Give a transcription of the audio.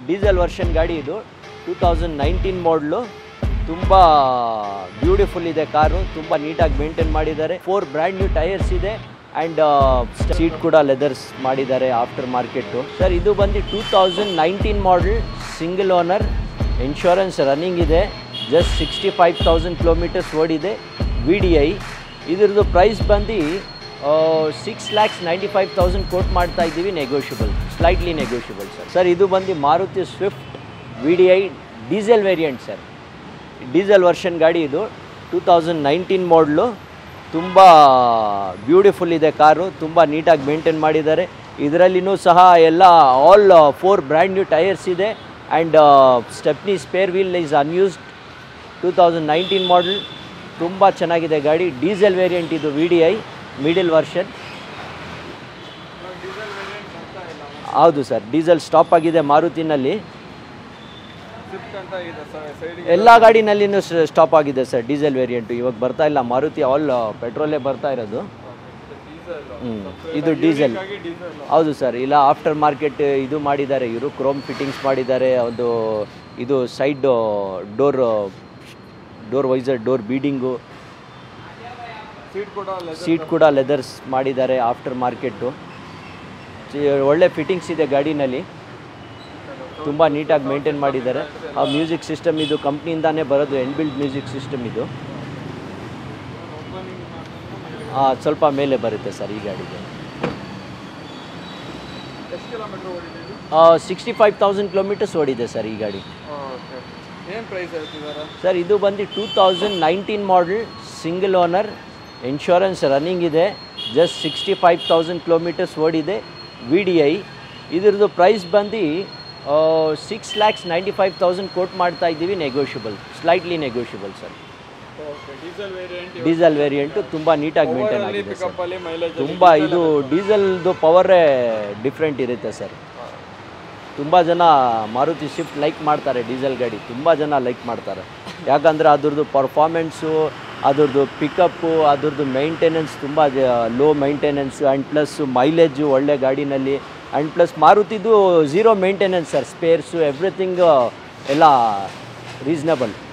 Diesel version ಗಾಡಿ ಇದು two thousand nineteen ಮಾಡಲು ತುಂಬ ಬ್ಯೂಟಿಫುಲ್ ಇದೆ ಕಾರು ತುಂಬ ನೀಟಾಗಿ ಮೇಂಟೈನ್ ಮಾಡಿದ್ದಾರೆ ಫೋರ್ ಬ್ರ್ಯಾಂಡ್ ನ್ಯೂ ಟೈರ್ಸ್ ಇದೆ ಆ್ಯಂಡ್ ಸೀಟ್ ಕೂಡ ಲೆದರ್ಸ್ ಮಾಡಿದ್ದಾರೆ ಆಫ್ಟರ್ ಮಾರ್ಕೆಟು ಸರ್ ಇದು ಬಂದು two thousand nineteen model single owner insurance running ಇದೆ just sixty five thousand kilometres ಓಡಿದೆ ವಿ ಡಿ ಐ ಇದ್ರದ್ದು ಪ್ರೈಸ್ ಬಂದು six lakhs ninety five thousand quote ಮಾಡ್ತಾ ಇದ್ದೀವಿ negotiable slightly negotiable sir sir ಇದು ಬಂದು Maruti Swift V D I diesel variant sir diesel version ಗಾಡಿ ಇದು ಟೂ ತೌಸಂಡ್ ನೈನ್ಟೀನ್ ಮಾಡಲು ತುಂಬ ಬ್ಯೂಟಿಫುಲ್ ಇದೆ ಕಾರು ತುಂಬ ನೀಟಾಗಿ ಮೇಂಟೈನ್ ಮಾಡಿದ್ದಾರೆ ಇದರಲ್ಲಿನೂ ಸಹ ಎಲ್ಲ all four brand new tyres ಇದೆ and stepney spare wheel is unused two thousand nineteen model ತುಂಬ ಚೆನ್ನಾಗಿದೆ ಗಾಡಿ ಡೀಸೆಲ್ ವೇರಿಯಂಟ್ ಇದು V D I middle version diesel variant ಬರ್ತಾ ಇಲ್ಲ ಹೌದು ಸರ್ ಡೀಸೆಲ್ ಸ್ಟಾಪ್ ಆಗಿದೆ ಮಾರುತಿನಲ್ಲಿ ಸ್ವಿಫ್ಟ್ ಅಂತ ಇದೆ ಸೈಡಿಗೆ ಎಲ್ಲ ಗಾಡಿನಲ್ಲಿನೂ ಸ್ಟಾಪ್ ಆಗಿದೆ ಸರ್ ಡೀಸೆಲ್ ವೇರಿಯಂಟು ಇವಾಗ ಬರ್ತಾ ಇಲ್ಲ ಮಾರುತಿ ಆಲ್ ಪೆಟ್ರೋಲೇ ಬರ್ತಾ ಇರೋದು ಡೀಸೆಲ್ ಹ್ಮ್. ಇದು ಡೀಸೆಲ್ ಆಗಿ ಡೀಸೆಲ್ ಹೌದು ಸರ್ ಇಲ್ಲ ಆಫ್ಟರ್ ಮಾರ್ಕೆಟ್ ಇದು ಮಾಡಿದ್ದಾರೆ ಇವರು ಕ್ರೋಮ್ ಫಿಟ್ಟಿಂಗ್ಸ್ ಮಾಡಿದ್ದಾರೆ ಒಂದು ಇದು side door door visor door beading seat ಕೂಡ leather ಸೀಟ್ ಕೂಡ ಲೆದರ್ಸ್ ಮಾಡಿದ್ದಾರೆ ಆಫ್ಟರ್ ಮಾರ್ಕೆಟು ಒಳ್ಳೆ ಫಿಟ್ಟಿಂಗ್ಸ್ ಇದೆ ಗಾಡಿನಲ್ಲಿ ತುಂಬ ನೀಟಾಗಿ ಮೇಂಟೈನ್ ಮಾಡಿದ್ದಾರೆ ಆ ಮ್ಯೂಸಿಕ್ ಸಿಸ್ಟಮ್ ಇದು ಕಂಪ್ನಿಯಿಂದಾನೇ ಬರೋದು ಎನ್ಬಿಲ್ಡ್ ಮ್ಯೂಸಿಕ್ ಸಿಸ್ಟಮ್ ಇದು opening ಮಾಡಿದ್ರೆ ಆ, ಸ್ವಲ್ಪ ಮೇಲೆ ಬರುತ್ತೆ ಸರ್ ಈ ಗಾಡಿಗೆ ಎಷ್ಟು ಕಿಲೋಮೀಟರ್ ಓಡಿದೆ ಇದು ಸಿಕ್ಸ್ಟಿ ಫೈವ್ ತೌಸಂಡ್ ಕಿಲೋಮೀಟರ್ಸ್ ಓಡಿದೆ ಸರ್ ಈ ಗಾಡಿ ಓಕೆ ಏನು ಪ್ರೈಸ್ ಹೇಳ್ತಿದ್ದಾರೆ ಸರ್ ಇದು ಬಂದು two thousand nineteen model single owner insurance running ಇದೆ just sixty five thousand kilometres ಓಡಿದೆ ವಿ ಡಿ ಐ ಇದ್ರದ್ದು ಪ್ರೈಸ್ ಬಂದು six lakhs ninety five thousand quote ಮಾಡ್ತಾ ಇದ್ದೀವಿ negotiable slightly negotiable sir okay diesel variant diesel variant ತುಂಬ ನೀಟಾಗಿ maintain ಆಗಿದೆ sir pickup ಅಲ್ಲಿ ಮೈಲೇಜ್ ತುಂಬ ಇದು ಡೀಸೆಲ್ದು ಪವರೇ ಡಿಫ್ರೆಂಟ್ ಇರುತ್ತೆ ಸರ್ ತುಂಬ ಜನ ಮಾರುತಿ ಸ್ವಿಫ್ಟ್ ಲೈಕ್ ಮಾಡ್ತಾರೆ ಡೀಸೆಲ್ ಗಾಡಿ ತುಂಬ ಜನ ಲೈಕ್ ಮಾಡ್ತಾರೆ ಯಾಕಂದರೆ ಅದ್ರದ್ದು ಪರ್ಫಾರ್ಮೆನ್ಸು ಅದ್ರದ್ದು ಪಿಕಪ್ಪು ಅದ್ರದ್ದು ಮೈಂಟೆನೆನ್ಸ್ ತುಂಬ low maintenance and plus mileage ಒಳ್ಳೆ ಗಾಡಿನಲ್ಲಿ ಆ್ಯಂಡ್ ಪ್ಲಸ್ ಮಾರುತಿದು zero maintenance sir spares everything ಎಲ್ಲ ರೀಸ್ನಬಲ್